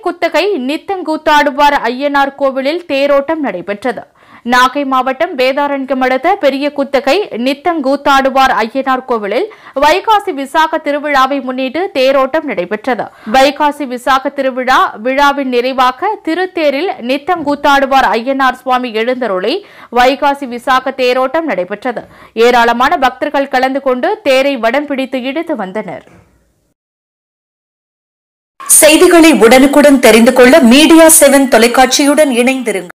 குத்தகை நித்தங்கூத்தாடுவார் ஐயனார் கோவிலில் தேரோட்டம் நடைபெற்றது நாகை மாவட்டம் வேதாரண்யம் அடுத்த பெரிய குத்தகை நித்தங்கூத்தாடுவார் ஐயனார் கோவிலில் வைகாசி விசாக திருவிழாவை முன்னிட்டு தேரோட்டம் நடைபெற்றது வைகாசி விசாக திருவிழா விழாவின் நிறைவாக திருத்தேரில் நித்தங்கூத்தாடுவார் ஐயனார் சுவாமி எழுந்தருளி வைகாசி விசாக தேரோட்டம் நடைபெற்றது ஏராளமான பக்தர்கள் கலந்து கொண்டு தேரை வடம் பிடித்து இழுத்து வந்தனர் செய்திகளை உடனுக்குடன் தெரிந்து கொள்ள மீடியா செவன் தொலைக்காட்சியுடன் இணைந்திருங்கள்